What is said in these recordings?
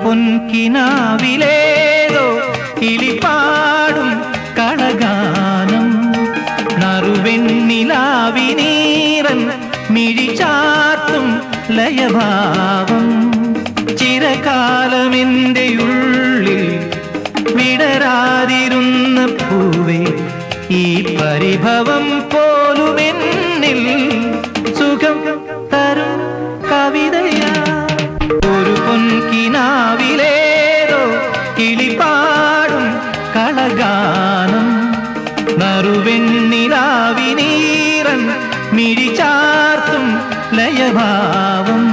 പൊൻകിനാവിലേതോ കിളിപ്പാടും കളഗാനം നറുവെണ്ണിലാവിനീറൻ മിഴിചാർത്തും ലയഭാവം ചിരകാലമെന്റെ ഉള്ളിൽ വിടരാതിരുന്ന പൂവേ ഈ പരിഭവം പോലുമെന്നിൽ സുഖം തരും കവിതയാ ഒരു പൊൻകിനാവിലേതോ കിളിപ്പാടും കളഗാനം നറുവെണ്ണിലാവിനീറൻ മിഴിചാർത്തും ലയഭാവം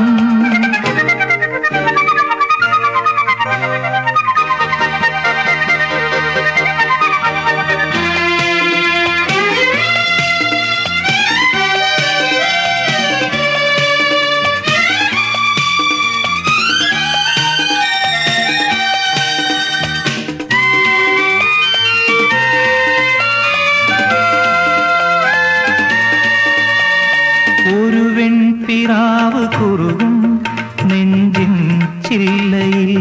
ഒരു വെൺപിറാവ് കുറുകും നെഞ്ചിൻ ചില്ലയിൽ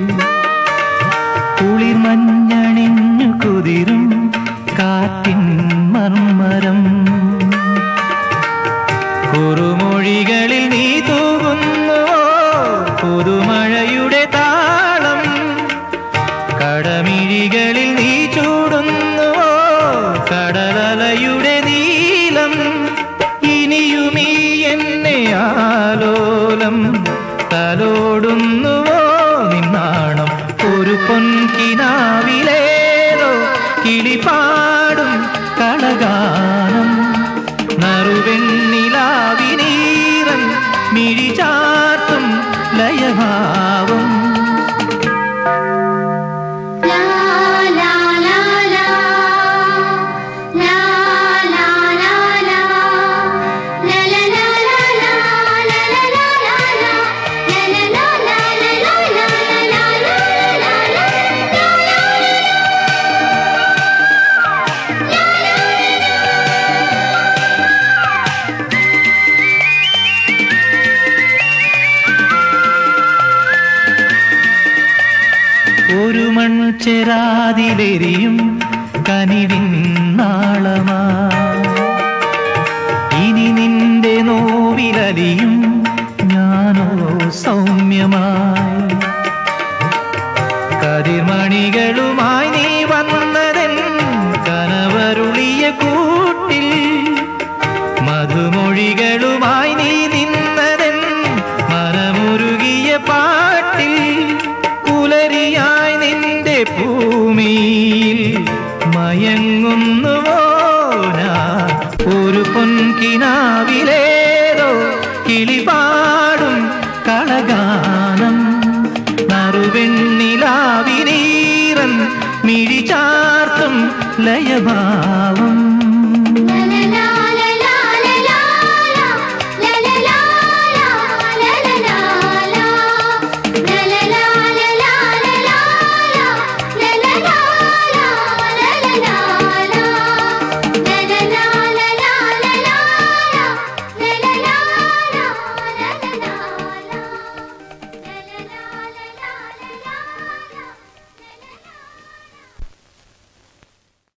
കുളിർ മഞ്ഞണിഞ്ഞു കുതിരും കാറ്റിൻ മർമരം കുറുമൊഴികളിൽ നീ തൂകുന്നുവോ പുതുമഴയുടെ താളം കടമിഴികളിൽ നീ ചൂടുന്നുവോ കടലലയുടെ നീലം ഇനിയുമീ എന്നെ ആലോലം തലോടുന്നുവോ നിന്നാണം ഒരു പൊൻകിനാവിലേതോ കിളിപ്പാടും കളഗാനം നറുവെണ്ണിലാവിനീറൻ മിഴിചാർത്തും ലയഭാവം La la la la La la la la La la la la la La la la la la La la la la la la La la la la ഒരു മൺചെരാതിലെരിയും കനിവിൻ നാളമാ ഇനി നിന്റെ നോവിലലിയും ഞാനോ സൗമ്യമായി കതിർമണികളുമായി നീ വന്നതെൻ കനവരുളിയ കൂട്ടിൽ മധുമൊഴികളുമായി നീ നിന്നതെൻ മനമുരുകിയ പാട്ടിൽ പുലരിയായി നിന്റെ ഭൂമിയിൽ മയങ്ങുന്നുവോ ഞാൻ ഒരു പൊൻകിനാവിലേതോ കിളിപാടും കളഗാനം നറുവെണ്ണിലാവിനീറൻ മിഴിചാർത്തും ലയഭാവം